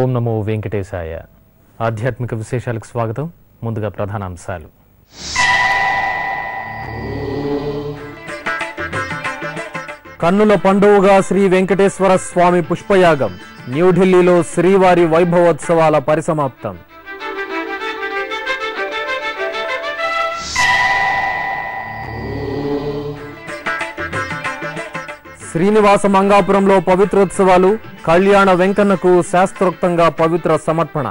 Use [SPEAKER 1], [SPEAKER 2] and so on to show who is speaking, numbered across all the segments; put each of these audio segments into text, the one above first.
[SPEAKER 1] ఓం నమో వెంకటేశాయ ఆధ్యాత్మిక విశేషాలకు స్వాగతం ముందుగా ప్రధానాంశాలు కన్నుల పండువగా శ్రీ వెంకటేశ్వర స్వామి పుష్పయాగం న్యూఢిల్లీలో శ్రీవారి వైభవోత్సవాల పరిసమాప్తం శ్రీనివాస మంగాపురంలో పవిత్రోత్సవాలు కళ్యాణ వెంకన్నకు శాస్త్రోక్తంగా పవిత్ర సమర్పణ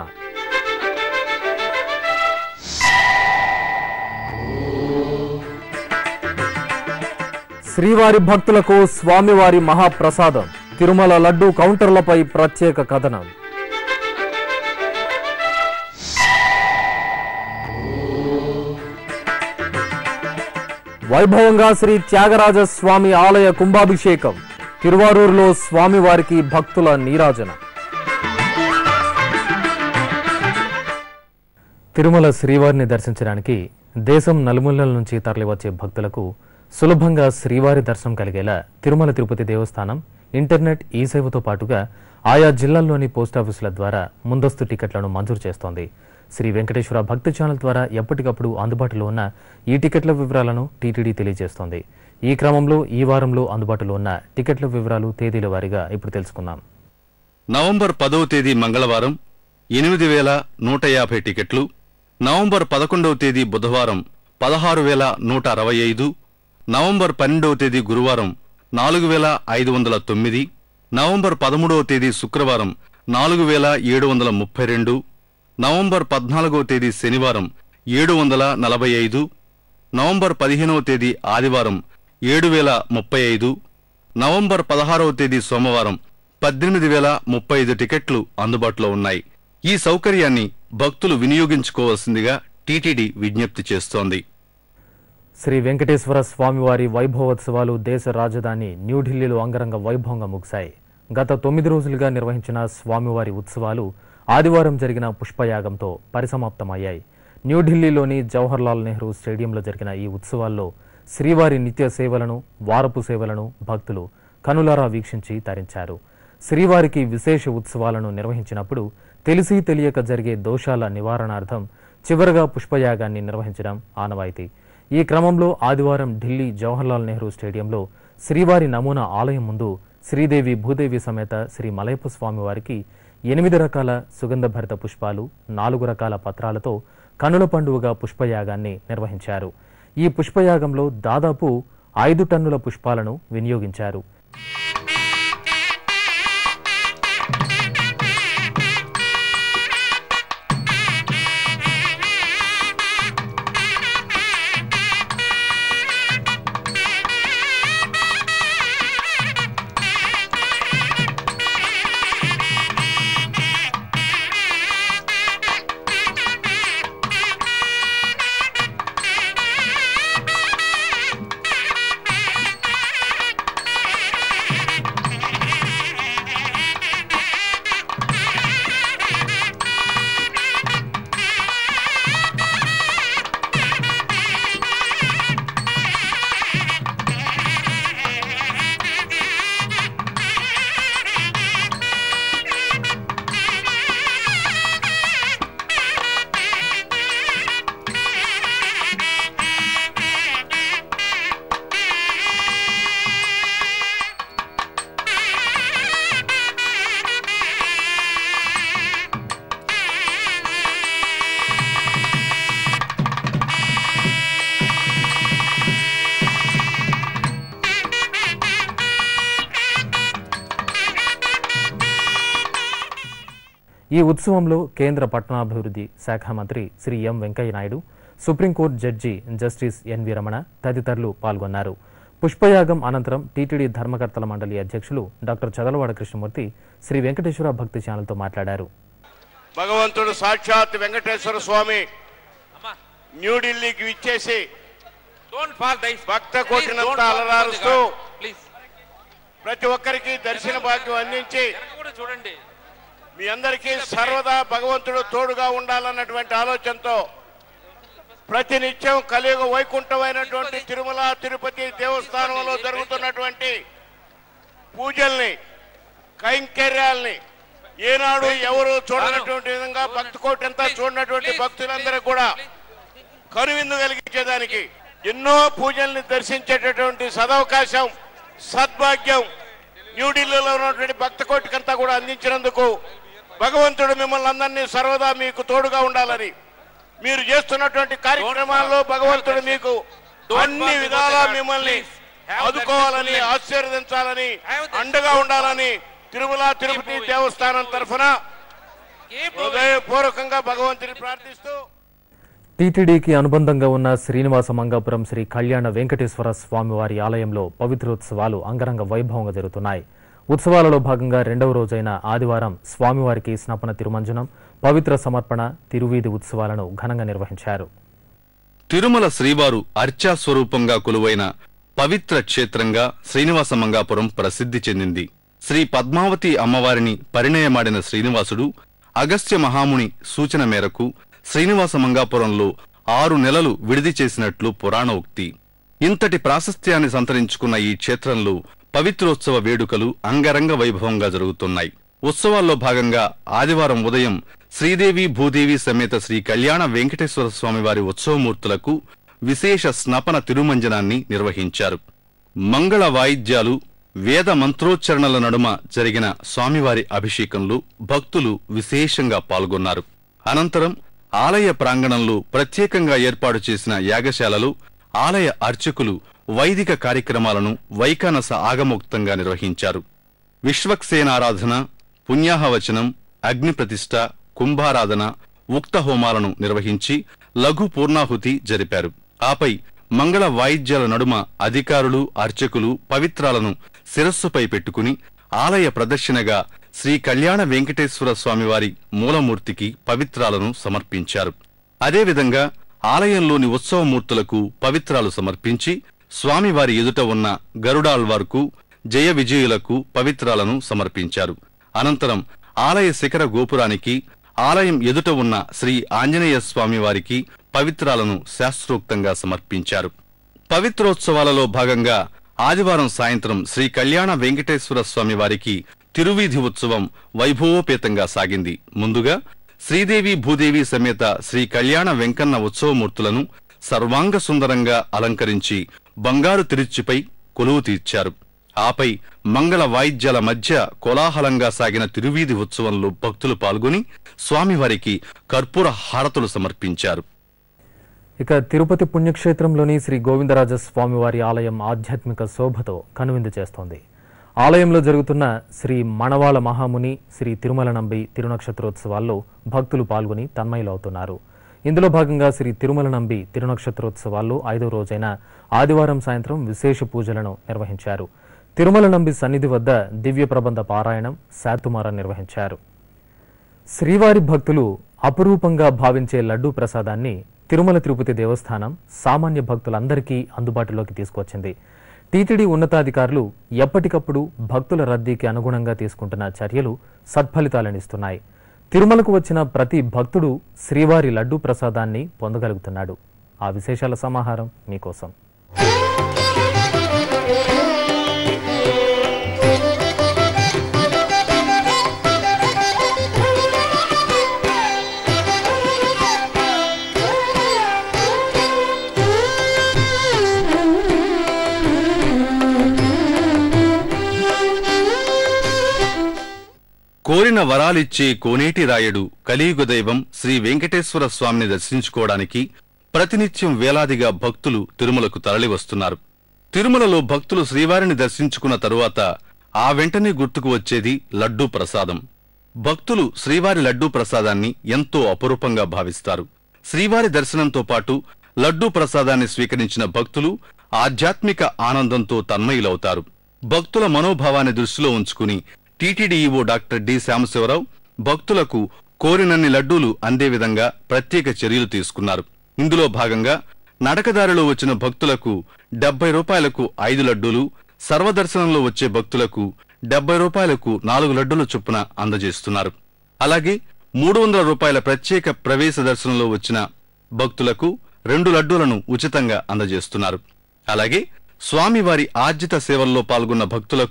[SPEAKER 1] శ్రీవారి భక్తులకు స్వామివారి మహాప్రసాదం తిరుమల లడ్డు కౌంటర్లపై ప్రత్యేక కథనం వైభవంగా శ్రీ త్యాగరాజ స్వామి ఆలయ కుంభాభిషేకం తిరువారూరులో స్వామివారికి భక్తుల నీరాజన తిరుమల శ్రీవారిని దర్శించడానికి దేశం నలుమూలల నుంచి తరలివచ్చే భక్తులకు సులభంగా శ్రీవారి దర్శనం కలిగేలా తిరుమల తిరుపతి దేవస్థానం ఇంటర్నెట్ ఈ సేవతో పాటుగా ఆయా జిల్లాల్లోని పోస్టాఫీసుల ద్వారా ముందస్తు టికెట్లను మంజూరు చేస్తోంది శ్రీ వెంకటేశ్వర భక్తి ఛానల్ ద్వారా ఎప్పటికప్పుడు అందుబాటులో ఉన్న ఈ టికెట్ల వివరాలను టీటీడీ తెలియజేస్తోంది ఈ క్రమంలో ఈ వారంలో అందుబాటులో ఉన్న టికెట్ల వివరాలు తేదీల వారీగా ఇప్పుడు తెలుసుకుందాం
[SPEAKER 2] నవంబర్ పదవ తేదీ మంగళవారం ఎనిమిది వేల నూట యాభై టికెట్లు నవంబర్ పదకొండవ తేదీ బుధవారం పదహారు వేల నూట అరవై ఐదు నవంబర్ పన్నెండవ తేదీ గురువారం నాలుగు వేల ఐదు వందల తొమ్మిది నవంబర్ పదమూడవ తేదీ శుక్రవారం నాలుగు వేల ఏడు వందల ముప్పై రెండు నవంబర్ పద్నాలుగవ తేదీ శనివారం ఏడు వందల నలభై ఐదు నవంబర్ పదిహేనవ తేదీ ఆదివారం ఏడు వేల ముప్పై ఐదు నవంబర్ పదహారవ తేదీ సోమవారం పద్దెనిమిది వేల ముప్పై ఐదు టికెట్లు అందుబాటులో ఉన్నాయి ఈ సౌకర్యాన్ని భక్తులు వినియోగించుకోవాల్సిందిగా టీటీడీ విజ్ఞప్తి చేస్తోంది
[SPEAKER 1] శ్రీ వెంకటేశ్వర స్వామివారి వైభవోత్సవాలు దేశ రాజధాని న్యూఢిల్లీలో అంగరంగ వైభవంగా ముగిశాయి గత తొమ్మిది రోజులుగా నిర్వహించిన స్వామివారి ఉత్సవాలు ఆదివారం జరిగిన పుష్పయాగంతో పరిసమాప్తమయ్యాయి న్యూఢిల్లీలోని జవహర్లాల్ నెహ్రూ స్టేడియంలో జరిగిన ఈ ఉత్సవాల్లో శ్రీవారి నిత్య సేవలను వారపు సేవలను భక్తులు కనులారా వీక్షించి తరించారు శ్రీవారికి విశేష ఉత్సవాలను నిర్వహించినప్పుడు తెలిసి తెలియక జరిగే దోషాల నివారణార్థం చివరగా పుష్పయాగాన్ని నిర్వహించడం ఆనవాయితీ ఈ క్రమంలో ఆదివారం ఢిల్లీ జవహర్లాల్ నెహ్రూ స్టేడియంలో శ్రీవారి నమూనా ఆలయం ముందు శ్రీదేవి భూదేవి సమేత శ్రీ మలయప్ప స్వామి వారికి ఎనిమిది రకాల సుగంధభరిత పుష్పాలు నాలుగు రకాల పత్రాలతో కనుల పండువగా పుష్పయాగాన్ని నిర్వహించారు ఈ పుష్పయాగంలో దాదాపు ఐదు టన్నుల పుష్పాలను వినియోగించారు ఈ ఉత్సవంలో కేంద్ర పట్టణాభివృద్ధి శాఖ మంత్రి Shri M Venkaiah Naidu supreme court judge justice N V Ramana తదితరులు పాల్గొన్నారు పుష్పయాగం అనంతరం టీటీడీ ధర్మకర్తల మండలి అధ్యక్షులు డాక్టర్ చదలవాడ కృష్ణమూర్తి శ్రీ వెంకటేశ్వర భక్తి ఛానల్తో మాట్లాడారు
[SPEAKER 3] భగవంతుడు సాక్షాత్ వెంకటేశ్వర స్వామి న్యూఢిల్లీకి విచ్చేసి
[SPEAKER 4] Don't fall, guys.
[SPEAKER 3] Bhakta
[SPEAKER 4] Please
[SPEAKER 3] కోటినంత
[SPEAKER 4] don't fall for the
[SPEAKER 3] అలరారుస్తూ
[SPEAKER 4] God. Please.
[SPEAKER 3] ప్రతి ఒక్కరికి దర్శన భాగ్యం అందించి
[SPEAKER 4] వెనక కూడా చూడండి
[SPEAKER 3] మీ అందరికీ సర్వదా భగవంతుడు తోడుగా ఉండాలన్నటువంటి ఆలోచనతో ప్రతినిత్యం కలియుగ వైకుంఠమైనటువంటి తిరుమల తిరుపతి దేవస్థానంలో జరుగుతున్నటువంటి పూజల్ని కైంకర్యాల్ని ఏనాడు ఎవరు చూడనటువంటి విధంగా భక్తి కోటి అంతా చూడనటువంటి భక్తులందరూ కూడా కనువిందు కలిగించేదానికి ఎన్నో పూజల్ని దర్శించేటటువంటి సదవకాశం సద్భాగ్యం న్యూఢిల్లీలో ఉన్నటువంటి భక్త కోటికంతా కూడా అందించినందుకు భగవంతుడు మిమ్మల్ని అందరినీ సర్వదా మీకు తోడుగా ఉండాలని మీరు చేస్తున్నటువంటి కార్యక్రమాల్లో భగవంతుడు మీకు అన్ని విధాలా మిమ్మల్ని ఆదుకోవాలని ఆశీర్వదించాలని అండగా ఉండాలని తిరుమల తిరుపతి దేవస్థానం తరఫున హృదయపూర్వకంగా భగవంతుని ప్రార్థిస్తూ
[SPEAKER 1] టీటీడీకి అనుబంధంగా ఉన్న శ్రీనివాస మంగాపురం శ్రీ కళ్యాణ వెంకటేశ్వర స్వామివారి ఆలయంలో పవిత్రోత్సవాలు అంగరంగ వైభవంగా జరుగుతున్నాయి ఉత్సవాలలో భాగంగా రెండవ రోజైన ఆదివారం స్వామివారికి స్నపన తిరుమంజనం పవిత్ర సమర్పణ తిరువీధి ఉత్సవాలను ఘనంగా నిర్వహించారు
[SPEAKER 2] తిరుమల శ్రీవారు అర్చా స్వరూపంగా కొలువైన పవిత్ర క్షేత్రంగా శ్రీనివాస మంగాపురం ప్రసిద్ధి చెందింది శ్రీ పద్మావతి అమ్మవారిని పరిణయమాడిన శ్రీనివాసుడు అగస్త్య మహాముని సూచన మేరకు శ్రీనివాస మంగాపురంలో ఆరు నెలలు విడిది చేసినట్లు పురాణోక్తి ఇంతటి ప్రాశస్త్యాన్ని సంతరించుకున్న ఈ క్షేత్రంలో పవిత్రోత్సవ వేడుకలు అంగరంగ వైభవంగా జరుగుతున్నాయి ఉత్సవాల్లో భాగంగా ఆదివారం ఉదయం శ్రీదేవి భూదేవి సమేత శ్రీ కళ్యాణ వెంకటేశ్వర స్వామివారి ఉత్సవమూర్తులకు విశేష స్నపన తిరుమంజనాన్ని నిర్వహించారు మంగళ వాయిద్యాలు వేద మంత్రోచ్చరణల నడుమ జరిగిన స్వామివారి అభిషేకంలో భక్తులు విశేషంగా పాల్గొన్నారు అనంతరం ఆలయ ప్రాంగణంలో ప్రత్యేకంగా ఏర్పాటు చేసిన యాగశాలలో ఆలయ అర్చకులు వైదిక కార్యక్రమాలను వైకానస ఆగమోక్తంగా నిర్వహించారు విశ్వక్సేనారాధన పుణ్యాహవచనం అగ్ని ప్రతిష్ఠ కుంభారాధన ఉక్త హోమాలను నిర్వహించి లఘు పూర్ణాహుతి జరిపారు ఆపై మంగళ వాయిద్యాల నడుమ అధికారులు అర్చకులు పవిత్రాలను శిరస్సుపై పెట్టుకుని ఆలయ ప్రదర్శనగా శ్రీ కళ్యాణ వెంకటేశ్వర స్వామివారి మూలమూర్తికి పవిత్రాలను సమర్పించారు అదేవిధంగా ఆలయంలోని ఉత్సవమూర్తులకు పవిత్రాలు సమర్పించి స్వామివారి ఎదుట ఉన్న గరుడాల్వార్కు జయ విజయులకు పవిత్రాలను సమర్పించారు అనంతరం ఆలయ శిఖర గోపురానికి ఆలయం ఎదుట ఉన్న శ్రీ ఆంజనేయ స్వామి వారికి పవిత్రాలను శాస్త్రోక్తంగా సమర్పించారు పవిత్రోత్సవాలలో భాగంగా ఆదివారం సాయంత్రం శ్రీ కళ్యాణ వెంకటేశ్వర స్వామి వారికి తిరువీధి ఉత్సవం వైభవోపేతంగా సాగింది ముందుగా శ్రీదేవి భూదేవి సమేత శ్రీ కళ్యాణ వెంకన్న ఉత్సవమూర్తులను సర్వాంగ సుందరంగా అలంకరించి బంగారు తిరుచిపై కొలువు తీర్చారు ఆపై మంగళ వాయిద్యాల మధ్య కోలాహలంగా సాగిన తిరువీధి ఉత్సవంలో భక్తులు పాల్గొని స్వామివారికి కర్పూర హారతులు సమర్పించారు
[SPEAKER 1] ఇక తిరుపతి పుణ్యక్షేత్రంలోని శ్రీ గోవిందరాజ స్వామివారి ఆలయం ఆధ్యాత్మిక శోభతో కనువిందు చేస్తోంది ఆలయంలో జరుగుతున్న శ్రీ మణవాళ మహాముని శ్రీ తిరుమల నంబి తిరునక్షత్రోత్సవాల్లో భక్తులు పాల్గొని తన్మయులవుతున్నారు ఇందులో భాగంగా శ్రీ తిరుమల నంబి తిరునక్షత్రోత్సవాల్లో ఐదో రోజైన ఆదివారం సాయంత్రం విశేష పూజలను నిర్వహించారు తిరుమల నంబి సన్నిధి వద్ద దివ్య ప్రబంధ పారాయణం శాతుమార నిర్వహించారు శ్రీవారి భక్తులు అపురూపంగా భావించే లడ్డూ ప్రసాదాన్ని తిరుమల తిరుపతి దేవస్థానం సామాన్య భక్తులందరికీ అందుబాటులోకి తీసుకొచ్చింది టీటీడీ ఉన్నతాధికారులు ఎప్పటికప్పుడు భక్తుల రద్దీకి అనుగుణంగా తీసుకుంటున్న చర్యలు సత్ఫలితాలనిస్తున్నాయి తిరుమలకు వచ్చిన ప్రతి భక్తుడు శ్రీవారి లడ్డూ ప్రసాదాన్ని పొందగలుగుతున్నాడు ఆ విశేషాల సమాహారం మీకోసం
[SPEAKER 2] కోరిన వరాలిచ్చే కోనేటి రాయుడు కలియుగ దైవం శ్రీ వెంకటేశ్వర స్వామిని దర్శించుకోవడానికి ప్రతినిత్యం వేలాదిగా భక్తులు తిరుమలకు తరలివస్తున్నారు తిరుమలలో భక్తులు శ్రీవారిని దర్శించుకున్న తరువాత ఆ వెంటనే గుర్తుకు వచ్చేది లడ్డూ ప్రసాదం భక్తులు శ్రీవారి లడ్డూ ప్రసాదాన్ని ఎంతో అపురూపంగా భావిస్తారు శ్రీవారి దర్శనంతో పాటు లడ్డూ ప్రసాదాన్ని స్వీకరించిన భక్తులు ఆధ్యాత్మిక ఆనందంతో తన్మయులవుతారు భక్తుల మనోభావాన్ని దృష్టిలో ఉంచుకుని టీటీడీఈఓ డాక్టర్ డి శ్యామశివరావు భక్తులకు కోరినన్ని లడ్డూలు అందే విధంగా ప్రత్యేక చర్యలు తీసుకున్నారు ఇందులో భాగంగా నడకదారిలో వచ్చిన భక్తులకు డెబ్బై రూపాయలకు ఐదు లడ్డూలు సర్వదర్శనంలో వచ్చే భక్తులకు డెబ్బై రూపాయలకు నాలుగు లడ్డూల చొప్పున అందజేస్తున్నారు అలాగే మూడు వందల రూపాయల ప్రత్యేక ప్రవేశ దర్శనంలో వచ్చిన భక్తులకు రెండు లడ్డూలను ఉచితంగా అందజేస్తున్నారు అలాగే స్వామివారి ఆర్జిత సేవల్లో పాల్గొన్న భక్తులకు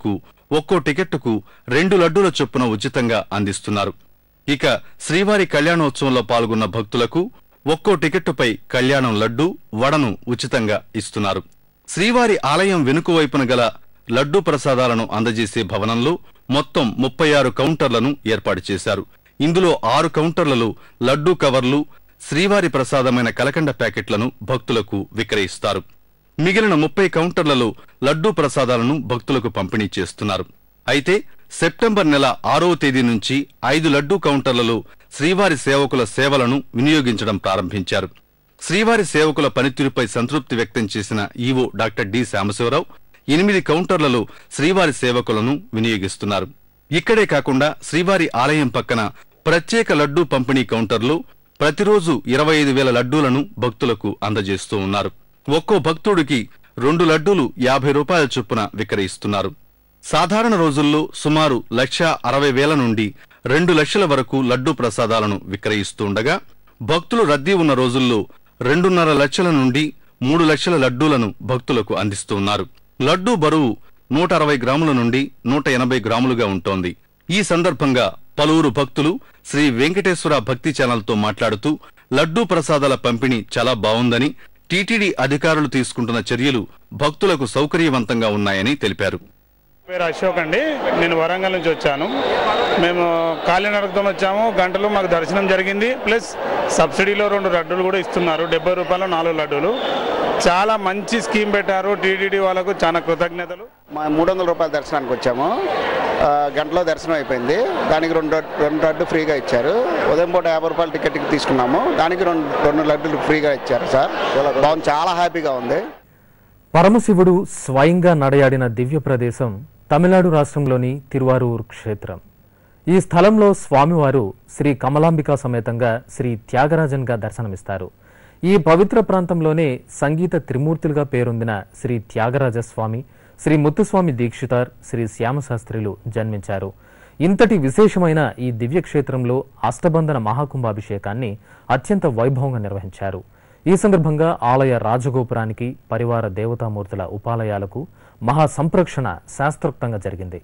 [SPEAKER 2] ఒక్కో టికెట్టుకు రెండు లడ్డూల చొప్పున ఉచితంగా అందిస్తున్నారు ఇక శ్రీవారి కళ్యాణోత్సవంలో పాల్గొన్న భక్తులకు ఒక్కో టికెట్టుపై కళ్యాణం లడ్డు వడను ఉచితంగా ఇస్తున్నారు శ్రీవారి ఆలయం వెనుక వైపున గల లడ్డూ ప్రసాదాలను అందజేసే భవనంలో మొత్తం ముప్పై ఆరు కౌంటర్లను ఏర్పాటు చేశారు ఇందులో ఆరు కౌంటర్లలో లడ్డూ కవర్లు శ్రీవారి ప్రసాదమైన కలకండ ప్యాకెట్లను భక్తులకు విక్రయిస్తారు మిగిలిన ముప్పై కౌంటర్లలో లడ్డూ ప్రసాదాలను భక్తులకు పంపిణీ చేస్తున్నారు అయితే సెప్టెంబర్ నెల ఆరవ తేదీ నుంచి ఐదు లడ్డూ కౌంటర్లలో శ్రీవారి సేవకుల సేవలను వినియోగించడం ప్రారంభించారు శ్రీవారి సేవకుల పనితీరుపై సంతృప్తి వ్యక్తం చేసిన ఈవో డాక్టర్ డి శ్యామశివరావు ఎనిమిది కౌంటర్లలో శ్రీవారి సేవకులను వినియోగిస్తున్నారు ఇక్కడే కాకుండా శ్రీవారి ఆలయం పక్కన ప్రత్యేక లడ్డూ పంపిణీ కౌంటర్లో ప్రతిరోజు ఇరవై ఐదు వేల లడ్డూలను భక్తులకు అందజేస్తూ ఉన్నారు ఒక్కో భక్తుడికి రెండు లడ్డూలు యాభై రూపాయల చొప్పున విక్రయిస్తున్నారు సాధారణ రోజుల్లో సుమారు లక్ష అరవై వేల నుండి రెండు లక్షల వరకు లడ్డూ ప్రసాదాలను విక్రయిస్తుండగా భక్తులు రద్దీ ఉన్న రోజుల్లో రెండున్నర లక్షల నుండి మూడు లక్షల లడ్డూలను భక్తులకు అందిస్తున్నారు లడ్డూ బరువు నూట అరవై గ్రాముల నుండి నూట ఎనభై గ్రాములుగా ఉంటోంది ఈ సందర్భంగా పలువురు భక్తులు శ్రీ వెంకటేశ్వర భక్తి ఛానల్తో మాట్లాడుతూ లడ్డూ ప్రసాదాల పంపిణీ చాలా బావుందని టీటీడీ అధికారులు తీసుకుంటున్న చర్యలు భక్తులకు సౌకర్యవంతంగా ఉన్నాయని తెలిపారు
[SPEAKER 5] పేరు అశోక్ అండి నేను వరంగల్ నుంచి వచ్చాను మేము కాలినడకతో వచ్చాము గంటలు మాకు దర్శనం జరిగింది ప్లస్ సబ్సిడీలో రెండు లడ్డూలు కూడా ఇస్తున్నారు డెబ్బై రూపాయలు నాలుగు లడ్డూలు చాలా మంచి స్కీమ్ పెట్టారు టీటీడీ వాళ్ళకు చాలా కృతజ్ఞతలు
[SPEAKER 6] మా మూడు వందల రూపాయల దర్శనానికి వచ్చాము ఆ, గంటలో దర్శనం అయిపోయింది దానికి రెండు లడ్- రెండు లడ్డు ఫ్రీగా ఇచ్చారు ఉదయం పూట యాభై రూపాయల టికెట్ తీసుకున్నాము దానికి రెండు రెండు లడ్డులు ఫ్రీగా ఇచ్చారు సార్ బాగుంది చాలా హ్యాపీగా ఉంది
[SPEAKER 1] పరమశివుడు స్వయంగా నడయాడిన దివ్య ప్రదేశం తమిళనాడు రాష్ట్రంలోని తిరువారూర్ క్షేత్రం ఈ స్థలంలో స్వామివారు శ్రీ కమలాంబిక సమేతంగా శ్రీ త్యాగరాజన్గా దర్శనమిస్తారు ఈ పవిత్ర ప్రాంతంలోనే సంగీత త్రిమూర్తులుగా పేరొందిన శ్రీ త్యాగరాజ స్వామి శ్రీ ముత్తుస్వామి దీక్షితార్ శ్రీ శ్యామశాస్త్రిలు జన్మించారు ఇంతటి విశేషమైన ఈ దివ్యక్షేత్రంలో అష్టబంధన మహాకుంభాభిషేకాన్ని అత్యంత వైభవంగా నిర్వహించారు ఈ సందర్భంగా ఆలయ రాజగోపురానికి పరివార దేవతామూర్తుల ఉపాలయాలకు మహా సంప్రక్షణ శాస్త్రోక్తంగా జరిగింది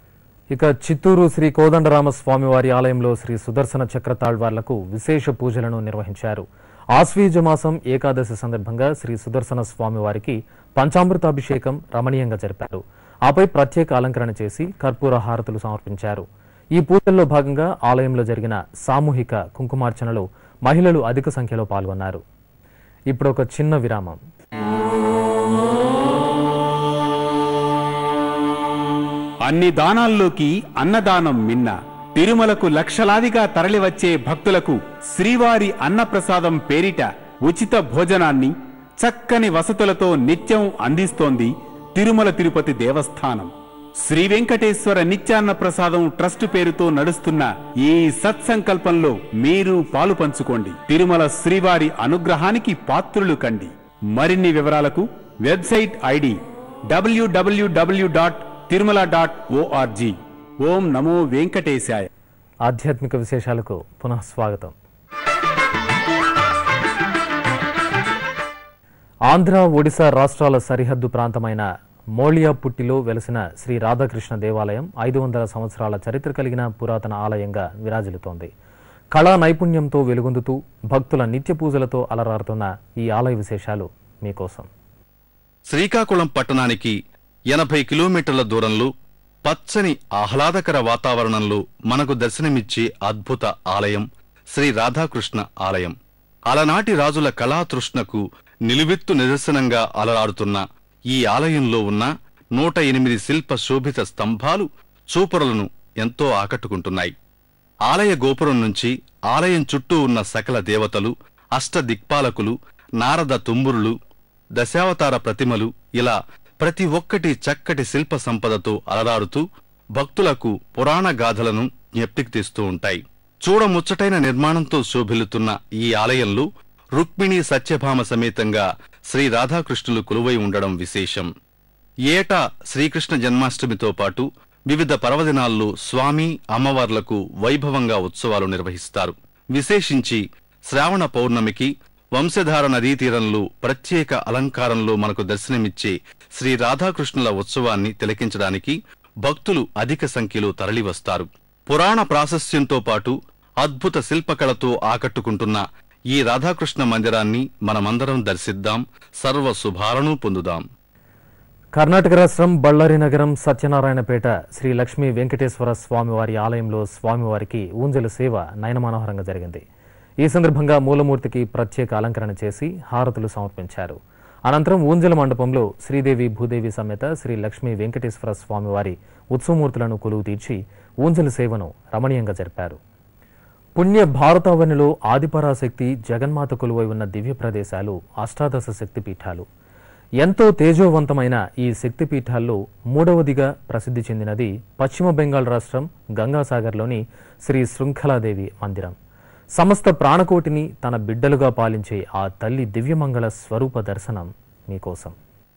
[SPEAKER 1] ఇక చిత్తూరు శ్రీ కోదండరామ స్వామివారి ఆలయంలో శ్రీ సుదర్శన చక్ర తాళ్వార్లకు విశేష పూజలను నిర్వహించారు ఆశ్వీజ మాసం ఏకాదశి సందర్భంగా శ్రీ సుదర్శన స్వామివారికి పంచామృతాభిషేకం రమణీయంగా జరిపారు ఆపై ప్రత్యేక అలంకరణ చేసి కర్పూర హారతులు సమర్పించారు ఈ పూజల్లో భాగంగా ఆలయంలో జరిగిన సామూహిక కుంకుమార్చనలో మహిళలు అధిక సంఖ్యలో పాల్గొన్నారు ఇప్పుడు ఒక చిన్న విరామం
[SPEAKER 7] అన్ని దానాల్లోకి అన్నదానం మిన్న తిరుమలకు లక్షలాదిగా తరలివచ్చే భక్తులకు శ్రీవారి అన్నప్రసాదం పేరిట ఉచిత భోజనాన్ని చక్కని వసతులతో నిత్యం అందిస్తోంది తిరుమల తిరుపతి దేవస్థానం శ్రీ వెంకటేశ్వర నిత్యాన్న ప్రసాదం ట్రస్ట్ పేరుతో నడుస్తున్న ఈ సత్సంకల్పంలో మీరు పాలు పంచుకోండి తిరుమల శ్రీవారి అనుగ్రహానికి పాత్రులు కండి మరిన్ని వివరాలకు website ID W W W dot Tirumala dot O R G ఓం నమో వెంకటేశాయ
[SPEAKER 1] ఆధ్యాత్మిక విశేషాలకు పునః స్వాగతం ఆంధ్ర ఒడిశా రాష్ట్రాల సరిహద్దు ప్రాంతమైన మోళియాపుట్టిలో వెలసిన శ్రీ రాధాకృష్ణ దేవాలయం ఐదు వందల సంవత్సరాల చరిత్ర కలిగిన పురాతన ఆలయంగా విరాజిల్లుతోంది కళా నైపుణ్యంతో వెలుగొందుతూ భక్తుల నిత్య పూజలతో అలరారుతున్న ఈ ఆలయ విశేషాలు మీకోసం
[SPEAKER 2] శ్రీకాకుళం పట్టణానికి ఎనభై కిలోమీటర్ల దూరంలో పచ్చని ఆహ్లాదకర వాతావరణంలో మనకు దర్శనమిచ్చే అద్భుత ఆలయం శ్రీ రాధాకృష్ణ ఆలయం అలనాటి రాజుల కళాతృష్ణకు నిలువెత్తు నిదర్శనంగా అలరాడుతున్న ఈ ఆలయంలో ఉన్న నూట ఎనిమిది శిల్ప శోభిత స్తంభాలు చూపరులను ఎంతో ఆకట్టుకుంటున్నాయి ఆలయ గోపురం నుంచి ఆలయం చుట్టూ ఉన్న సకల దేవతలు అష్టదిక్పాలకులు నారద తుంబురులు దశావతార ప్రతిమలు ఇలా ప్రతి ఒక్కటి చక్కటి శిల్ప సంపదతో అలరారుతూ భక్తులకు పురాణ గాథలను జ్ఞప్తికి తెస్తూ ఉంటాయి చూడముచ్చటైన నిర్మాణంతో శోభిల్లుతున్న ఈ ఆలయంలో రుక్మిణి సత్యభామ సమేతంగా శ్రీ రాధాకృష్ణులు కొలువై ఉండడం విశేషం ఏటా శ్రీకృష్ణ జన్మాష్టమితో పాటు వివిధ పర్వదినాల్లో స్వామి అమ్మవార్లకు వైభవంగా ఉత్సవాలు నిర్వహిస్తారు విశేషించి శ్రావణ పౌర్ణమికి వంశధార నదీ తీరంలో ప్రత్యేక అలంకారంలో మనకు దర్శనమిచ్చే శ్రీ రాధాకృష్ణుల ఉత్సవాన్ని తిలకించడానికి భక్తులు అధిక సంఖ్యలో తరలివస్తారు పురాణ ప్రాశస్యంతో పాటు అద్భుత శిల్పకళతో ఆకట్టుకుంటున్న ఈ రాధాకృష్ణ మందిరాన్ని మనమందరం దర్శిద్దాం సర్వ శుభాలను పొందుదాం
[SPEAKER 1] కర్ణాటక రాష్ట్రం బళ్ళారి నగరం సత్యనారాయణపేట శ్రీ లక్ష్మీ వెంకటేశ్వర స్వామివారి ఆలయంలో స్వామివారికి ఊంజల సేవ నయనమనోహరంగా జరిగింది ఈ సందర్భంగా మూలమూర్తికి ప్రత్యేక అలంకరణ చేసి హారతులు సమర్పించారు అనంతరం ఊంజల మండపంలో శ్రీదేవి భూదేవి సమేత శ్రీ లక్ష్మీ వెంకటేశ్వర స్వామివారి ఉత్సవమూర్తులను కొలువు తీర్చి ఊంజల సేవను రమణీయంగా జరిపారు పుణ్య భారతావనిలో ఆదిపరాశక్తి జగన్మాత కొలువై ఉన్న దివ్య ప్రదేశాలు అష్టాదశ శక్తిపీఠాలు ఎంతో తేజోవంతమైన ఈ శక్తిపీఠాల్లో మూడవదిగా ప్రసిద్ధి చెందినది పశ్చిమ బెంగాల్ రాష్ట్రం గంగాసాగర్లోని శ్రీ శృంఖలాదేవి మందిరం సమస్త ప్రాణకోటిని తన బిడ్డలుగా పాలించే ఆ తల్లి దివ్యమంగళ స్వరూప దర్శనం మీకోసం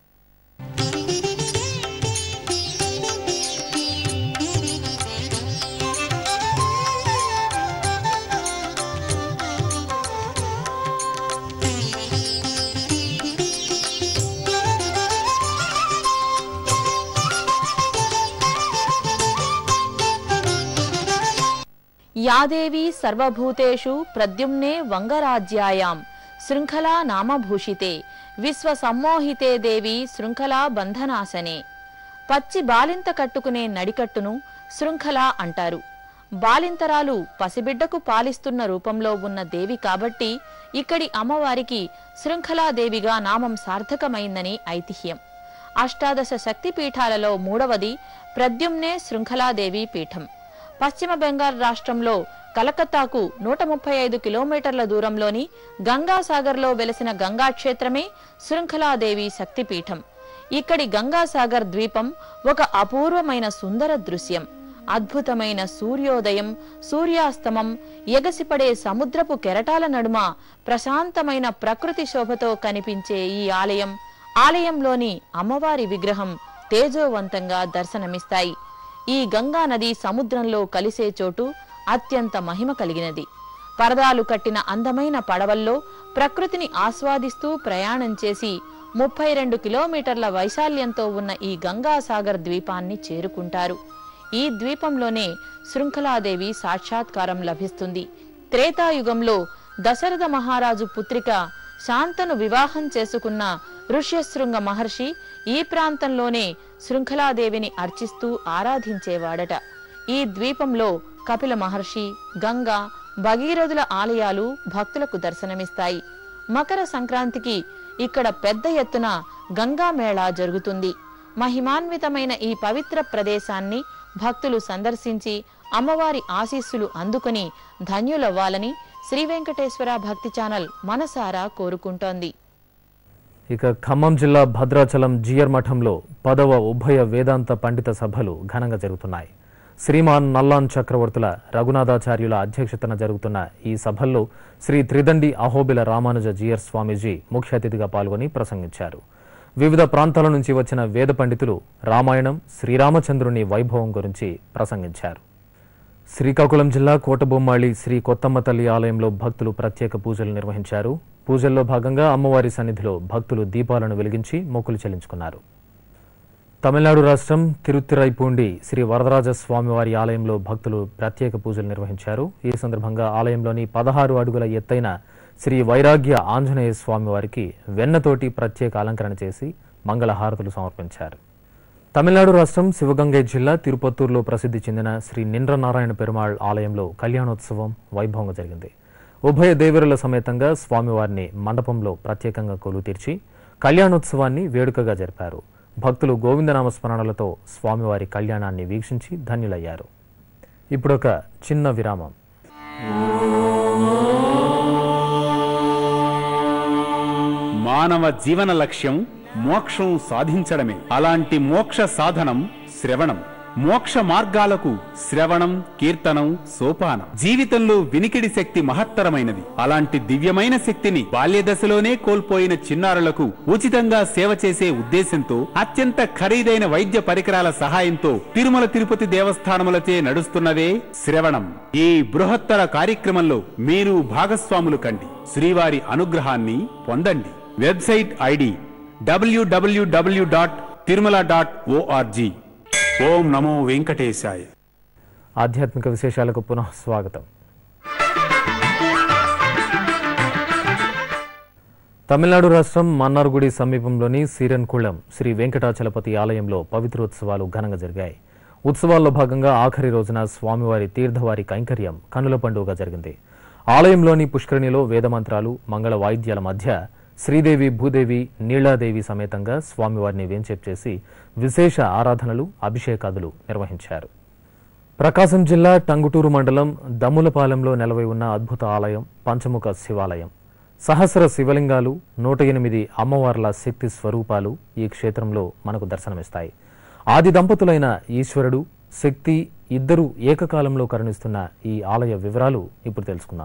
[SPEAKER 8] యాదేవి సర్వభూతేషు ప్రద్యుమ్నే వంగరాజ్యాయాం శృంఖలా నామభూషితే విశ్వ సమ్మోహితే దేవి శృంఖలా బంధనాసనే పచ్చి బాలింత కట్టుకునే నడికట్టును శృంఖల అంటారు బాలింతరాలు పసిబిడ్డకు పాలిస్తున్న రూపంలో ఉన్న దేవి కాబట్టి ఇక్కడి అమ్మవారికి శృంఖలాదేవిగా నామం సార్థకమైందని ఐతిహ్యం అష్టాదశ శక్తి పీఠాలలో మూడవది ప్రద్యుమ్నే శృంఖలాదేవి పీఠం పశ్చిమ బెంగాల్ రాష్ట్రంలో కలకత్తాకు నూట ముప్పై ఐదు కిలోమీటర్ల దూరంలోని గంగాసాగర్లో వెలసిన గంగా క్షేత్రమే శృంఖలాదేవి శక్తిపీఠం ఇక్కడి గంగాసాగర్ ద్వీపం ఒక అపూర్వమైన సుందర దృశ్యం అద్భుతమైన సూర్యోదయం సూర్యాస్తమం ఎగసిపడే సముద్రపు కెరటాల నడుమ ప్రశాంతమైన ప్రకృతి శోభతో కనిపించే ఈ ఆలయం ఆలయంలోని అమ్మవారి విగ్రహం తేజోవంతంగా దర్శనమిస్తాయి ఈ గంగా నది సముద్రంలో కలిసే చోటు అత్యంత మహిమ కలిగినది పరదాలు కట్టిన అందమైన పడవల్లో ప్రకృతిని ఆస్వాదిస్తూ ప్రయాణం చేసి ముప్పై రెండు కిలోమీటర్ల వైశాల్యంతో ఉన్న ఈ గంగాసాగర్ ద్వీపాన్ని చేరుకుంటారు ఈ ద్వీపంలోనే శృంఖలాదేవి సాక్షాత్కారం లభిస్తుంది త్రేతాయుగంలో దశరథ మహారాజు పుత్రిక శాంతను వివాహం చేసుకున్న ఋష్యశృంగ మహర్షి ఈ ప్రాంతంలోనే శృంఖలాదేవిని అర్చిస్తూ ఆరాధించేవాడట ఈ ద్వీపంలో కపిల మహర్షి గంగా భగీరథుల ఆలయాలు భక్తులకు దర్శనమిస్తాయి మకర సంక్రాంతికి ఇక్కడ పెద్ద ఎత్తున గంగా మేళా జరుగుతుంది మహిమాన్వితమైన ఈ పవిత్ర ప్రదేశాన్ని భక్తులు సందర్శించి అమ్మవారి ఆశీస్సులు అందుకుని ధన్యులవ్వాలని శ్రీ వెంకటేశ్వర భక్తి ఛానల్ మనసారా కోరుకుంటోంది
[SPEAKER 1] ఇక ఖమ్మం జిల్లా భద్రాచలం జియర్ మఠంలో పదవ ఉభయ వేదాంత పండిత సభలు ఘనంగా జరుగుతున్నాయి శ్రీమాన్ నల్లాన్ చక్రవర్తుల రఘునాథాచార్యుల అధ్యక్షతన జరుగుతున్న ఈ సభల్లో శ్రీ త్రిదండి అహోబిల రామానుజ జియర్ స్వామీజీ ముఖ్య అతిథిగా పాల్గొని ప్రసంగించారు వివిధ ప్రాంతాల నుంచి వచ్చిన వేద పండితులు రామాయణం శ్రీరామచంద్రుని వైభవం గురించి ప్రసంగించారు శ్రీకాకుళం జిల్లా కోటబొమ్మాళి శ్రీ కొత్తమ్మ తల్లి ఆలయంలో భక్తులు ప్రత్యేక పూజలు నిర్వహించారు పూజల్లో భాగంగా అమ్మవారి సన్నిధిలో భక్తులు దీపాలను వెలిగించి మొక్కులు చెల్లించుకున్నారు తమిళనాడు రాష్ట్రం తిరుత్తిరైపూండి శ్రీ వరదరాజ స్వామివారి ఆలయంలో భక్తులు ప్రత్యేక పూజలు నిర్వహించారు ఈ సందర్భంగా ఆలయంలోని పదహారు అడుగుల ఎత్తైన శ్రీ వైరాగ్య ఆంజనేయ స్వామివారికి వెన్నతోటి ప్రత్యేక అలంకరణ చేసి మంగళహారతులు సమర్పించారు తమిళనాడు రాష్ట్రం శివగంగై జిల్లా తిరుపత్తూరులో ప్రసిద్ధి చెందిన శ్రీ నిండ్ర నారాయణ పెరుమాళ్ ఆలయంలో కళ్యాణోత్సవం వైభవంగా జరిగింది ఉభయ దేవరుల సమేతంగా స్వామివారిని మండపంలో ప్రత్యేకంగా కొలువు తీర్చి కళ్యాణోత్సవాన్ని వేడుకగా జరిపారు భక్తులు గోవిందనామ స్మరణలతో స్వామివారి కళ్యాణాన్ని వీక్షించి ధన్యులయ్యారు ఇప్పుడొక చిన్న విరామం
[SPEAKER 7] మానవ జీవన లక్ష్యం మోక్షం సాధించడమే అలాంటి మోక్ష సాధనం శ్రవణం మోక్ష మార్గాలకు శ్రవణం కీర్తనం సోపానం జీవితంలో వినికిడి శక్తి మహత్తరమైనది అలాంటి దివ్యమైన శక్తిని బాల్యదశలోనే కోల్పోయిన చిన్నారులకు ఉచితంగా సేవ చేసే ఉద్దేశంతో అత్యంత ఖరీదైన వైద్య పరికరాల సహాయంతో తిరుమల తిరుపతి దేవస్థానములచే నడుస్తున్నదే శ్రవణం ఈ బృహత్తర కార్యక్రమంలో మీరు భాగస్వాములు కండి శ్రీవారి అనుగ్రహాన్ని పొందండి website ID W W W dot Tirumala dot O R G ఓం నమో వెంకటేశాయ
[SPEAKER 1] ఆధ్యాత్మిక విశేషాలకు పునః స్వాగతం తమిళనాడు రాష్ట్రం మన్నార్గుడి సమీపంలోని సీరన్కుళం శ్రీ వెంకటాచలపతి ఆలయంలో పవిత్రోత్సవాలు ఘనంగా జరిగాయి ఉత్సవాల్లో భాగంగా ఆఖరి రోజున స్వామివారి తీర్థవారి కైంకర్యం కనుల పండుగ జరిగింది ఆలయంలోని పుష్కరిణిలో వేదమంత్రాలు మంగళ వాయిద్యాల మధ్య శ్రీదేవి భూదేవి నీళ్లాదేవి సమేతంగా స్వామివారిని వేంచేపు చేసి విశేష ఆరాధనలు అభిషేకాదులు నిర్వహించారు ప్రకాశం జిల్లా టంగుటూరు మండలం దమ్ములపాలెంలో నెలవై ఉన్న అద్భుత ఆలయం పంచముఖ శివాలయం సహస్ర శివలింగాలు నూట ఎనిమిది అమ్మవార్ల శక్తి స్వరూపాలు ఈ క్షేత్రంలో మనకు దర్శనమిస్తాయి ఆది దంపతులైన ఈశ్వరుడు శక్తి ఇద్దరు ఏకకాలంలో కరుణిస్తున్న ఈ ఆలయ వివరాలు ఇప్పుడు తెలుసుకుందాం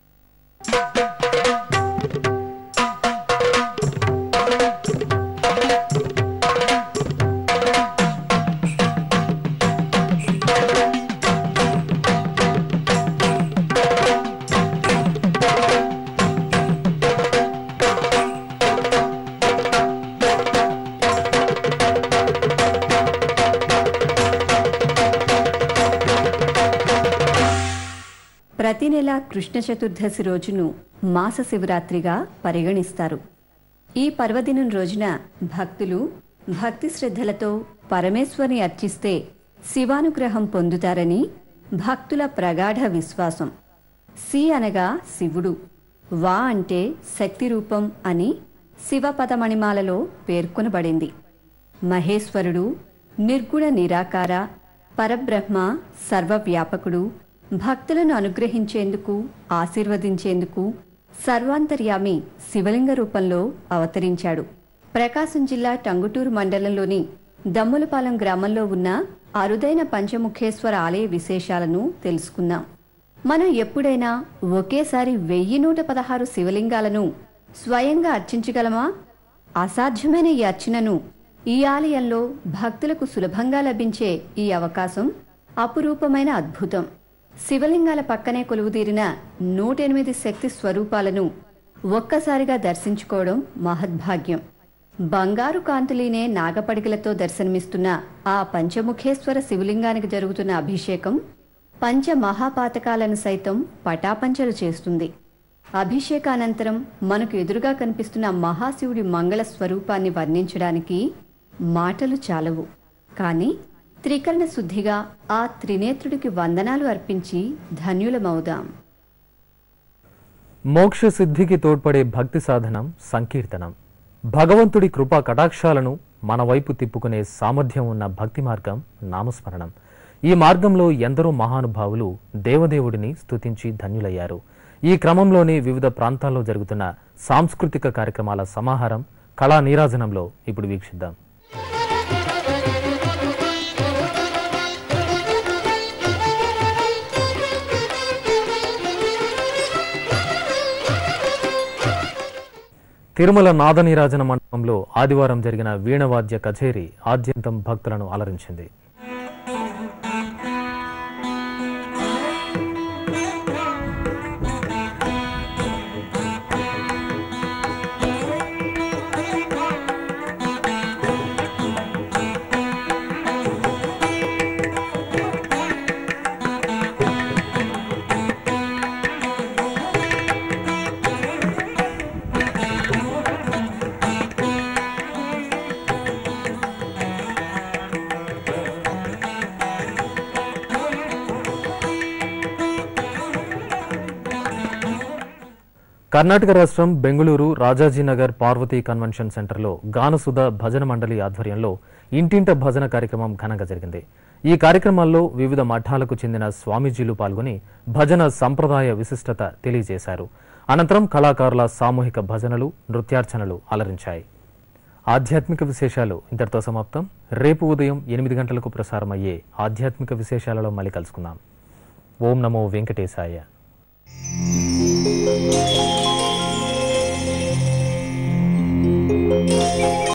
[SPEAKER 9] ప్రతి నెల కృష్ణ చతుర్దశి రోజును మాస శివరాత్రిగా పరిగణిస్తారు ఈ పర్వదినం రోజున భక్తులు భక్తి శ్రద్ధలతో పరమేశ్వరిని అర్చిస్తే శివానుగ్రహం పొందుతారని భక్తుల ప్రగాఢ విశ్వాసం సి అనగా శివుడు వా అంటే శక్తి రూపం అని శివపదమణిమాలలో పేర్కొనబడింది మహేశ్వరుడు నిర్గుణ నిరాకార పరబ్రహ్మ సర్వవ్యాపకుడు భక్తులను అనుగ్రహించేందుకు ఆశీర్వదించేందుకు సర్వాంతర్యామి శివలింగ రూపంలో అవతరించాడు ప్రకాశం జిల్లా టంగుటూరు మండలంలోని దమ్ములపాలెం గ్రామంలో ఉన్న అరుదైన పంచముఖేశ్వర ఆలయ విశేషాలను తెలుసుకుందాం మనం ఎప్పుడైనా ఒకేసారి వెయ్యి నూట పదహారు శివలింగాలను స్వయంగా అర్చించగలమా అసాధ్యమైన ఈ అర్చనను ఈ ఆలయంలో భక్తులకు సులభంగా లభించే ఈ అవకాశం అపురూపమైన అద్భుతం శివలింగాల పక్కనే కొలువుదీరిన నూటెనిమిది శక్తి స్వరూపాలను ఒక్కసారిగా దర్శించుకోవడం మహద్భాగ్యం బంగారు కాంతులీనే నాగపడికలతో దర్శనమిస్తున్న ఆ పంచముఖేశ్వర శివలింగానికి జరుగుతున్న అభిషేకం పంచ మహాపాతకాలను సైతం పటాపంచలు చేస్తుంది అభిషేకానంతరం మనకు ఎదురుగా కనిపిస్తున్న మహాశివుడి మంగళ స్వరూపాన్ని వర్ణించడానికి మాటలు చాలవు కానీ త్రికరణ శుద్ధిగా ఆ త్రినేత్రుడికి వందనాలు అర్పించి ధన్యులమవుదాం
[SPEAKER 1] మోక్ష సిద్ధికి తోడ్పడే భక్తి సాధనం సంకీర్తనం భగవంతుడి కృపా కటాక్షాలను మన వైపు తిప్పుకునే సామర్థ్యం ఉన్న భక్తి మార్గం నామస్మరణం ఈ మార్గంలో ఎందరో మహానుభావులు దేవదేవుడిని స్తుతించి ధన్యులయ్యారు ఈ క్రమంలోనే వివిధ ప్రాంతాల్లో జరుగుతున్న సాంస్కృతిక కార్యక్రమాల సమాహారం కళా నీరాజనంలో ఇప్పుడు వీక్షిద్దాం తిరుమల నాదనీరాజన మండపంలో ఆదివారం జరిగిన వీణవాద్య కచేరీ ఆద్యంతం భక్తులను అలరించింది కర్ణాటక రాష్ట్రం బెంగళూరు రాజాజీనగర్ పార్వతీ కన్వెన్షన్ సెంటర్లో గానసుధ భజన మండలి ఆధ్వర్యంలో ఇంటింట భజన కార్యక్రమం ఘనంగా జరిగింది ఈ కార్యక్రమాల్లో వివిధ మఠాలకు చెందిన స్వామీజీలు పాల్గొని భజన సంప్రదాయ విశిష్టత తెలియజేశారు అనంతరం కళాకారుల సామూహిక భజనలు నృత్యార్చనలు అలరించాయి ఆధ్యాత్మిక విశేషాలు ఇంతటితో సమాప్తం రేపు ఉదయం ఎనిమిది గంటలకు ప్రసారమయ్యే ఆధ్యాత్మిక విశేషాలలో మళ్ళీ కలుసుకుందాం ఓం నమో వెంకటేశాయ
[SPEAKER 10] Thank you.